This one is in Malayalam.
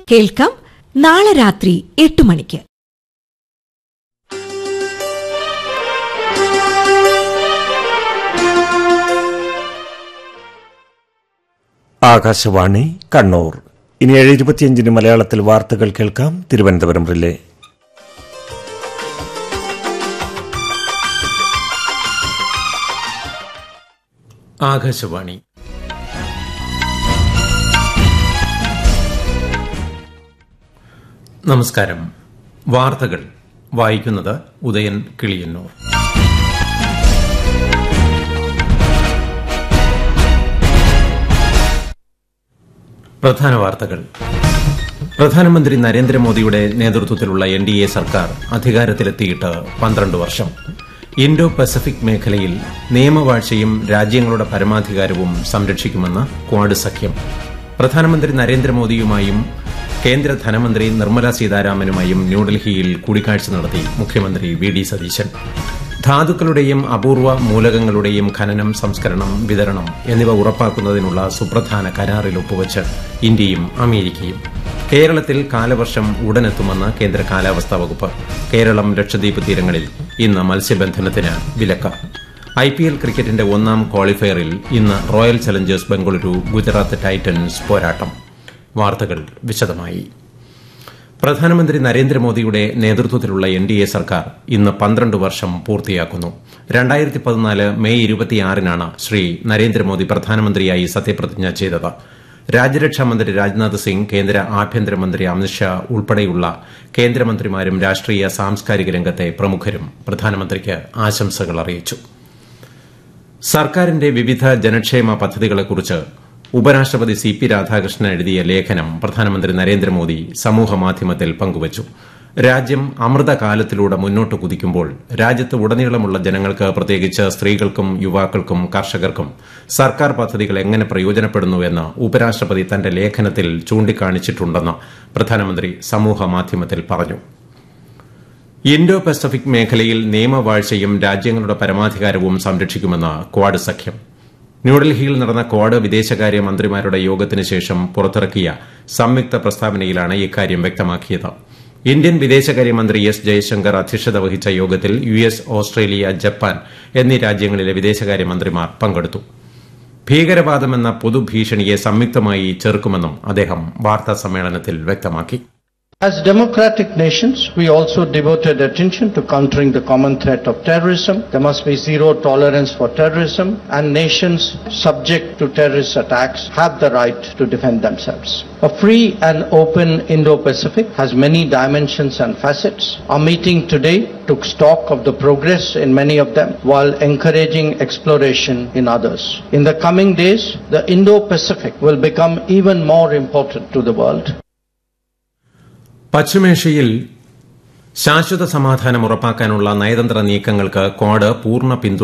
കേൾക്കാം നാളെ രാത്രി എട്ട് മണിക്ക് ആകാശവാണി കണ്ണൂർ ഇനി ഏഴ് ഇരുപത്തിയഞ്ചിന് മലയാളത്തിൽ വാർത്തകൾ കേൾക്കാം തിരുവനന്തപുരം റിലേ ആകാശവാണി നമസ്കാരം വാർത്തകൾ വായിക്കുന്നത് ഉദയൻ കിളിയന്നൂർ പ്രധാന വാർത്തകൾ പ്രധാനമന്ത്രി നരേന്ദ്രമോദിയുടെ നേതൃത്വത്തിലുള്ള എൻ ഡി എ സർക്കാർ അധികാരത്തിലെത്തിയിട്ട് പന്ത്രണ്ട് വർഷം ഇൻഡോ പസഫിക് മേഖലയിൽ നിയമവാഴ്ചയും രാജ്യങ്ങളുടെ പരമാധികാരവും സംരക്ഷിക്കുമെന്ന് ക്വാഡ് സഖ്യം പ്രധാനമന്ത്രി നരേന്ദ്രമോദിയുമായും കേന്ദ്ര ധനമന്ത്രി നിർമ്മല സീതാരാമനുമായും ന്യൂഡൽഹിയിൽ കൂടിക്കാഴ്ച നടത്തി മുഖ്യമന്ത്രി വി ഡി സതീശൻ ധാതുക്കളുടെയും അപൂർവ മൂലകങ്ങളുടെയും ഖനനം സംസ്കരണം വിതരണം എന്നിവ ഉറപ്പാക്കുന്നതിനുള്ള സുപ്രധാന കരാറിൽ ഒപ്പുവച്ച് ഇന്ത്യയും അമേരിക്കയും കേരളത്തിൽ കാലവർഷം ഉടനെത്തുമെന്ന് കേന്ദ്ര കാലാവസ്ഥാ വകുപ്പ് കേരളം ലക്ഷദ്വീപ് തീരങ്ങളിൽ ഇന്ന് മത്സ്യബന്ധനത്തിന് വിലക്ക് ഐ പി എൽ ക്രിക്കറ്റിന്റെ ഒന്നാം ക്വാളിഫയറിൽ ഇന്ന് Royal Challengers Bengaluru Gujarat Titans പോരാട്ടം വാർത്തകൾ വിശദമായി പ്രധാനമന്ത്രി നരേന്ദ്രമോദിയുടെ നേതൃത്വത്തിലുള്ള എൻ ഡി എ സർക്കാർ ഇന്ന് പന്ത്രണ്ട് വർഷം പൂർത്തിയാക്കുന്നു രണ്ടായിരത്തി പതിനാല് മെയ് ഇരുപത്തിയാറിനാണ് ശ്രീ നരേന്ദ്രമോദി പ്രധാനമന്ത്രിയായി സത്യപ്രതിജ്ഞ ചെയ്തത് രാജ്യരക്ഷാമന്ത്രി രാജ്നാഥ് സിംഗ് കേന്ദ്ര ആഭ്യന്തരമന്ത്രി അമിത്ഷാ ഉൾപ്പെടെയുള്ള കേന്ദ്രമന്ത്രിമാരും രാഷ്ട്രീയ സാംസ്കാരിക രംഗത്തെ പ്രമുഖരും പ്രധാനമന്ത്രിക്ക് ആശംസകൾ അറിയിച്ചു സർക്കാരിന്റെ വിവിധ ജനക്ഷേമ പദ്ധതികളെക്കുറിച്ച് ഉപരാഷ്ട്രപതി സി പി രാധാകൃഷ്ണൻ എഴുതിയ ലേഖനം പ്രധാനമന്ത്രി നരേന്ദ്രമോദി സമൂഹമാധ്യമത്തിൽ പങ്കുവച്ചു രാജ്യം അമൃതകാലത്തിലൂടെ മുന്നോട്ട് കുതിക്കുമ്പോൾ രാജ്യത്ത് ഉടനീളമുള്ള ജനങ്ങൾക്ക് പ്രത്യേകിച്ച് സ്ത്രീകൾക്കും യുവാക്കൾക്കും കർഷകർക്കും സർക്കാർ പദ്ധതികൾ എങ്ങനെ പ്രയോജനപ്പെടുന്നുവെന്ന് ഉപരാഷ്ട്രപതി തന്റെ ലേഖനത്തിൽ ചൂണ്ടിക്കാണിച്ചിട്ടുണ്ടെന്ന് പ്രധാനമന്ത്രി സമൂഹമാധ്യമത്തിൽ പറഞ്ഞു ഇൻഡോ പസഫിക് മേഖലയിൽ നിയമവാഴ്ചയും രാജ്യങ്ങളുടെ പരമാധികാരവും സംരക്ഷിക്കുമെന്ന് ക്വാഡ് സഖ്യം ന്യൂഡൽഹിയിൽ നടന്ന ക്വാഡ് വിദേശകാര്യ മന്ത്രിമാരുടെ യോഗത്തിന് ശേഷം പുറത്തിറക്കിയ സംയുക്ത പ്രസ്താവനയിലാണ് ഇക്കാര്യം വ്യക്തമാക്കിയത് ഇന്ത്യൻ വിദേശകാര്യമന്ത്രി എസ് ജയശങ്കർ അധ്യക്ഷത വഹിച്ച യോഗത്തിൽ യു എസ് ഓസ്ട്രേലിയ ജപ്പാൻ എന്നീ രാജ്യങ്ങളിലെ വിദേശകാര്യമന്ത്രിമാർ പങ്കെടുത്തു ഭീകരവാദമെന്ന പൊതുഭീഷണിയെ സംയുക്തമായി ചെറുക്കുമെന്നും അദ്ദേഹം വാർത്താ സമ്മേളനത്തിൽ വ്യക്തമാക്കി As democratic nations, we also devoted attention to countering the common threat of terrorism. There must be zero tolerance for terrorism, and nations subject to terrorist attacks have the right to defend themselves. A free and open Indo-Pacific has many dimensions and facets. Our meeting today took stock of the progress in many of them while encouraging exploration in others. In the coming days, the Indo-Pacific will become even more important to the world. പശ്ചിമേഷ്യയിൽ ശാശ്വത സമാധാനം ഉറപ്പാക്കാനുള്ള നയതന്ത്ര നീക്കങ്ങൾക്ക് ക്വാഡ് പൂർണ്ണ പിന്തുണ